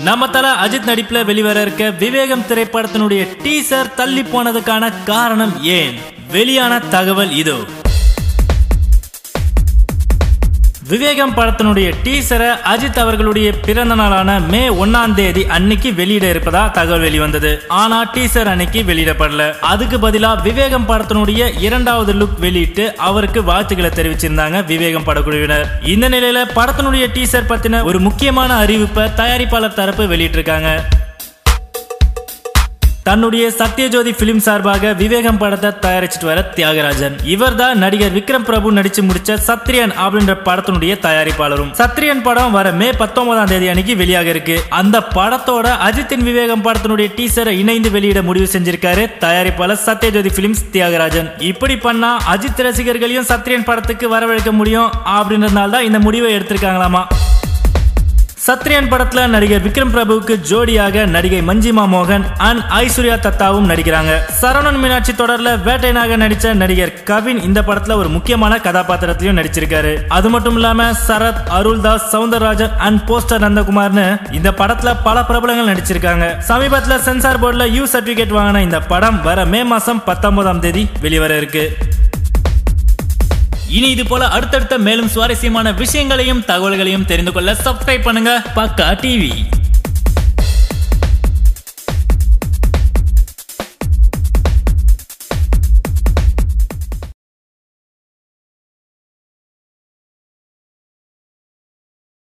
நம்ம தல அஜித் நடிப்புல வெளிவர இருக்க விவேகம் திரைப்படத்தினுடைய டீசர் தள்ளி போனதுக்கான காரணம் ஏன் வெளியான தகவல் இதோ விவேகம் படத்தினுடைய டீசரை அஜித் அவர்களுடைய பிறந்த நாளான மே ஒன்னாம் தேதி அன்னைக்கு வெளியிட இருப்பதா தகவல் வெளிவந்தது ஆனா டீசர் அன்னைக்கு வெளியிடப்படல அதுக்கு பதிலா விவேகம் படத்தினுடைய இரண்டாவது லுக் வெளியிட்டு அவருக்கு வாழ்த்துக்களை தெரிவிச்சிருந்தாங்க விவேகம் படக்குழுவினர் இந்த நிலையில படத்தினுடைய டீசர் பத்தின ஒரு முக்கியமான அறிவிப்பை தயாரிப்பாளர் தரப்பு வெளியிட்டிருக்காங்க தன்னுடைய சத்யஜோதி பிலிம் சார்பாக விவேகம் படத்தை தயாரிச்சிட்டு வர தியாகராஜன் இவர் தான் நடிகர் விக்ரம் பிரபு நடிச்சு முடிச்ச சத்ரியன் அப்படின்ற படத்தினுடைய தயாரிப்பாளரும் சத்ரியன் படம் வர மே பத்தொன்பதாம் தேதி அன்னைக்கு வெளியாக இருக்கு அந்த படத்தோட அஜித்தின் விவேகம் படத்தினுடைய டீசரை இணைந்து வெளியிட முடிவு செஞ்சிருக்காரு தயாரிப்பாளர் சத்யஜோதி பிலிம்ஸ் தியாகராஜன் இப்படி பண்ணா அஜித் ரசிகர்களையும் சத்ரியன் படத்துக்கு வரவழைக்க முடியும் அப்படின்றதுனால தான் இந்த முடிவை எடுத்திருக்காங்களாமா சத்ரியன் படத்துல நடிகர் விக்ரம் பிரபுவுக்கு ஜோடியாக நடிகை மஞ்சிமா மோகன் அண்ட் ஐஸ்வர்யா தத்தாவும் நடிக்கிறாங்க சரவணன் மீனாட்சி தொடர்ல வேட்டையனாக நடிச்ச நடிகர் கவின் இந்த படத்துல ஒரு முக்கியமான கதாபாத்திரத்திலையும் நடிச்சிருக்காரு அது மட்டும் இல்லாம சரத் அருள்தாஸ் சவுந்தரராஜன் அண்ட் போஸ்டர் நந்தகுமார்னு இந்த படத்துல பல பிரபலங்கள் நடிச்சிருக்காங்க சமீபத்துல சென்சார் போர்டுல யூ சர்டிபிகேட் வாங்கின இந்த படம் வர மே மாசம் பத்தொன்பதாம் தேதி வெளிவர இருக்கு இனி இது போல அடுத்தடுத்த மேலும் சுவாரஸ்யமான விஷயங்களையும் தகவல்களையும் தெரிந்து கொள்ள சப்ஸ்கிரைப் பண்ணுங்க பக்கா டிவி